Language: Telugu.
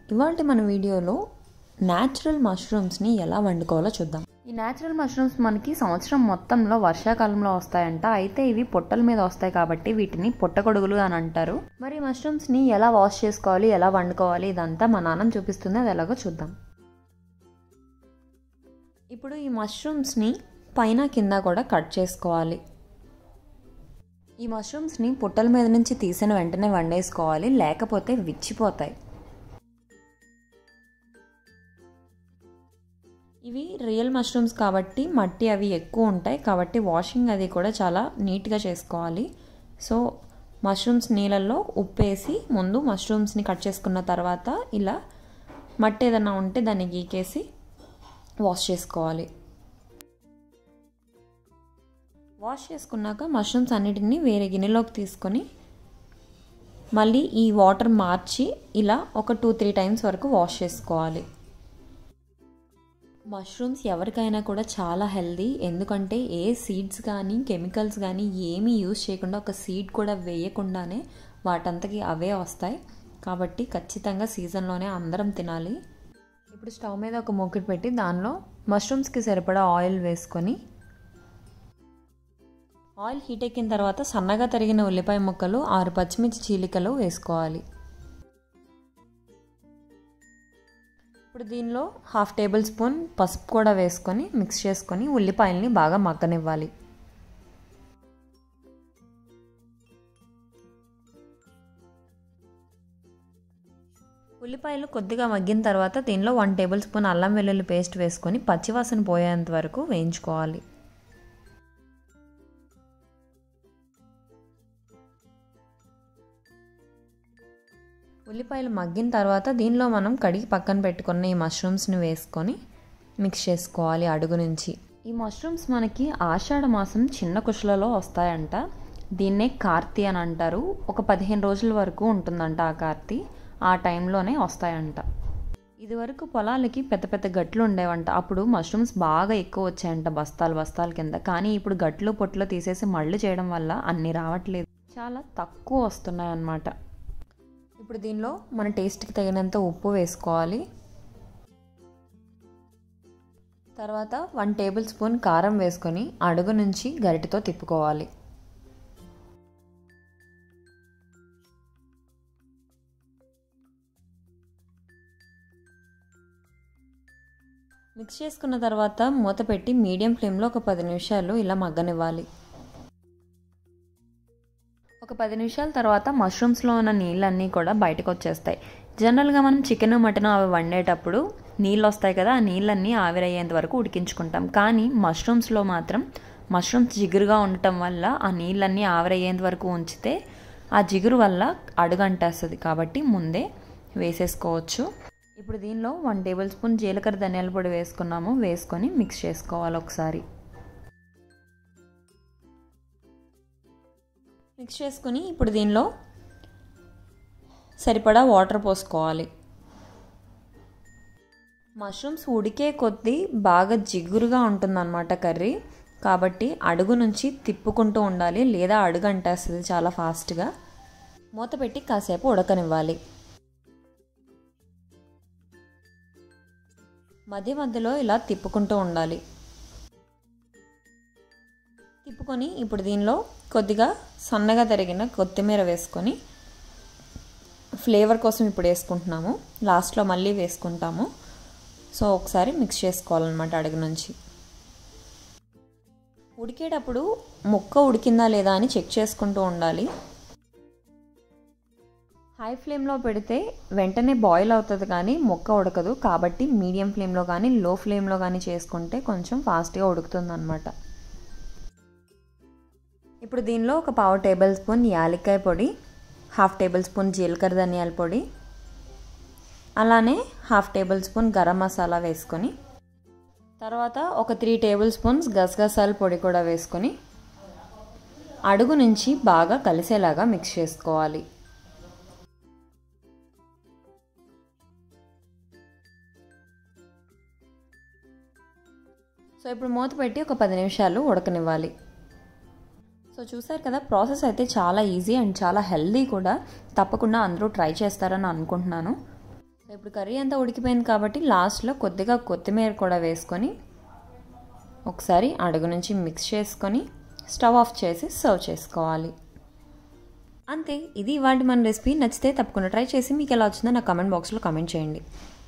ఇవాళ మన వీడియోలో న్యాచురల్ మష్రూమ్స్ని ఎలా వండుకోవాలో చూద్దాం ఈ న్యాచురల్ మష్రూమ్స్ మనకి సంవత్సరం మొత్తంలో వర్షాకాలంలో వస్తాయంట అయితే ఇవి పొట్టల మీద వస్తాయి కాబట్టి వీటిని పొట్టగొడుగులు అని అంటారు మరి మష్రూమ్స్ని ఎలా వాష్ చేసుకోవాలి ఎలా వండుకోవాలి ఇదంతా మా నాన్న చూపిస్తుంది అది ఎలాగో చూద్దాం ఇప్పుడు ఈ మష్రూమ్స్ని పైన కింద కూడా కట్ చేసుకోవాలి ఈ మష్రూమ్స్ని పుట్టల మీద నుంచి తీసిన వెంటనే వండేసుకోవాలి లేకపోతే విచ్చిపోతాయి ఇవి రియల్ మష్రూమ్స్ కాబట్టి మట్టి అవి ఎక్కువ ఉంటాయి కాబట్టి వాషింగ్ అది కూడా చాలా నీట్గా చేసుకోవాలి సో మష్రూమ్స్ నీళ్ళల్లో ఉప్పేసి ముందు మష్రూమ్స్ని కట్ చేసుకున్న తర్వాత ఇలా మట్టి ఏదైనా ఉంటే దాన్ని గీకేసి వాష్ చేసుకోవాలి వాష్ చేసుకున్నాక మష్రూమ్స్ అన్నిటిని వేరే గిన్నెలోకి తీసుకొని మళ్ళీ ఈ వాటర్ మార్చి ఇలా ఒక టూ త్రీ టైమ్స్ వరకు వాష్ చేసుకోవాలి మష్రూమ్స్ ఎవరికైనా కూడా చాలా హెల్దీ ఎందుకంటే ఏ సీడ్స్ కానీ కెమికల్స్ కానీ ఏమీ యూజ్ చేయకుండా ఒక సీడ్ కూడా వేయకుండానే వాటంతకి అవే వస్తాయి కాబట్టి ఖచ్చితంగా సీజన్లోనే అందరం తినాలి ఇప్పుడు స్టవ్ మీద ఒక మూకిడి పెట్టి దానిలో మష్రూమ్స్కి సరిపడా ఆయిల్ వేసుకొని ఆయిల్ హీట్ ఎక్కిన తర్వాత సన్నగా తరిగిన ఉల్లిపాయ ముక్కలు ఆరు పచ్చిమిర్చి చీలికలు వేసుకోవాలి ఇప్పుడు దీనిలో హాఫ్ టేబుల్ స్పూన్ పసుపు కూడా వేసుకొని మిక్స్ చేసుకొని ఉల్లిపాయల్ని బాగా మగ్గనివ్వాలి ఉల్లిపాయలు కొద్దిగా మగ్గిన తర్వాత దీనిలో వన్ టేబుల్ స్పూన్ అల్లం వెల్లుల్లి పేస్ట్ వేసుకొని పచ్చివాసన పోయేంత వరకు వేయించుకోవాలి ఉల్లిపాయలు మగ్గిన తర్వాత దీనిలో మనం కడిగి పక్కన పెట్టుకున్న ఈ మష్రూమ్స్ని వేసుకొని మిక్స్ చేసుకోవాలి అడుగు నుంచి ఈ మష్రూమ్స్ మనకి ఆషాఢ మాసం చిన్న కుషలలో వస్తాయంట దీన్నే కార్తీ అని అంటారు ఒక పదిహేను రోజుల వరకు ఉంటుందంట ఆ కార్తీ ఆ టైంలోనే వస్తాయంట ఇదివరకు పొలాలకి పెద్ద పెద్ద గట్లు ఉండేవంట అప్పుడు మష్రూమ్స్ బాగా ఎక్కువ వచ్చాయంట బస్తాలు బస్తాల కింద కానీ ఇప్పుడు గట్లు పొట్లు తీసేసి మళ్ళీ చేయడం వల్ల అన్నీ రావట్లేదు చాలా తక్కువ వస్తున్నాయి అన్నమాట ఇప్పుడు దీనిలో మన టేస్ట్కి తగినంత ఉప్పు వేసుకోవాలి తర్వాత వన్ టేబుల్ స్పూన్ కారం వేసుకొని అడుగు నుంచి గరిటతో తిప్పుకోవాలి మిక్స్ చేసుకున్న తర్వాత మూత పెట్టి మీడియం ఫ్లేమ్లో ఒక పది నిమిషాలు ఇలా మగ్గనివ్వాలి ఒక పది నిమిషాల తర్వాత మష్రూమ్స్లో ఉన్న నీళ్ళన్నీ కూడా బయటకు వచ్చేస్తాయి జనరల్గా మనం చికెన్ మటన్ అవి వండేటప్పుడు నీళ్ళు వస్తాయి కదా ఆ నీళ్ళన్నీ ఆవిరయ్యేంత వరకు ఉడికించుకుంటాం కానీ మష్రూమ్స్లో మాత్రం మష్రూమ్స్ జిగురుగా ఉండటం వల్ల ఆ నీళ్ళన్నీ ఆవిరయ్యేంత వరకు ఉంచితే ఆ జిగురు వల్ల అడుగంటేస్తుంది కాబట్టి ముందే వేసేసుకోవచ్చు ఇప్పుడు దీనిలో వన్ టేబుల్ స్పూన్ జీలకర్ర ధనియాల పొడి వేసుకున్నాము వేసుకొని మిక్స్ చేసుకోవాలి ఒకసారి మిక్స్ చేసుకుని ఇప్పుడు దీనిలో సరిపడా వాటర్ పోసుకోవాలి మష్రూమ్స్ ఉడికే కొద్దీ బాగా జిగురుగా ఉంటుందన్నమాట కర్రీ కాబట్టి అడుగు నుంచి తిప్పుకుంటూ ఉండాలి లేదా అడుగు అంటేస్తుంది చాలా ఫాస్ట్గా మూత పెట్టి కాసేపు ఉడకనివ్వాలి మధ్య మధ్యలో ఇలా తిప్పుకుంటూ ఉండాలి తిప్పుకొని ఇప్పుడు దీనిలో కొద్దిగా సన్నగా తరిగిన కొత్తిమీర వేసుకొని ఫ్లేవర్ కోసం ఇప్పుడు వేసుకుంటున్నాము లాస్ట్లో మళ్ళీ వేసుకుంటాము సో ఒకసారి మిక్స్ చేసుకోవాలన్నమాట అడుగు నుంచి ఉడికేటప్పుడు ముక్క ఉడికిందా లేదా అని చెక్ చేసుకుంటూ ఉండాలి హై ఫ్లేమ్లో పెడితే వెంటనే బాయిల్ అవుతుంది కానీ మొక్క ఉడకదు కాబట్టి మీడియం ఫ్లేమ్లో కానీ లో ఫ్లేమ్లో కానీ చేసుకుంటే కొంచెం ఫాస్ట్గా ఉడుకుతుంది అనమాట ఇప్పుడు దీనిలో ఒక పావు టేబుల్ స్పూన్ యాలక్కాయ పొడి హాఫ్ టేబుల్ స్పూన్ జీలకర్ర ధనియాల పొడి అలానే half tablespoon garam masala వేసుకొని తర్వాత ఒక త్రీ టేబుల్ స్పూన్స్ గసగసాల పొడి కూడా వేసుకొని అడుగు నుంచి బాగా కలిసేలాగా మిక్స్ చేసుకోవాలి సో ఇప్పుడు మూత పెట్టి ఒక పది నిమిషాలు ఉడకనివ్వాలి సో చూసారు కదా ప్రాసెస్ అయితే చాలా ఈజీ అండ్ చాలా హెల్దీ కూడా తప్పకుండా అందరూ ట్రై చేస్తారని అనుకుంటున్నాను ఇప్పుడు కర్రీ అంతా ఉడికిపోయింది కాబట్టి లాస్ట్లో కొద్దిగా కొత్తిమీర కూడా వేసుకొని ఒకసారి అడుగు నుంచి మిక్స్ చేసుకొని స్టవ్ ఆఫ్ చేసి సర్వ్ చేసుకోవాలి అంతే ఇది ఇవాళ మన రెసిపీ నచ్చితే తప్పకుండా ట్రై చేసి మీకు ఎలా వచ్చిందో నా కమెంట్ బాక్స్లో కమెంట్ చేయండి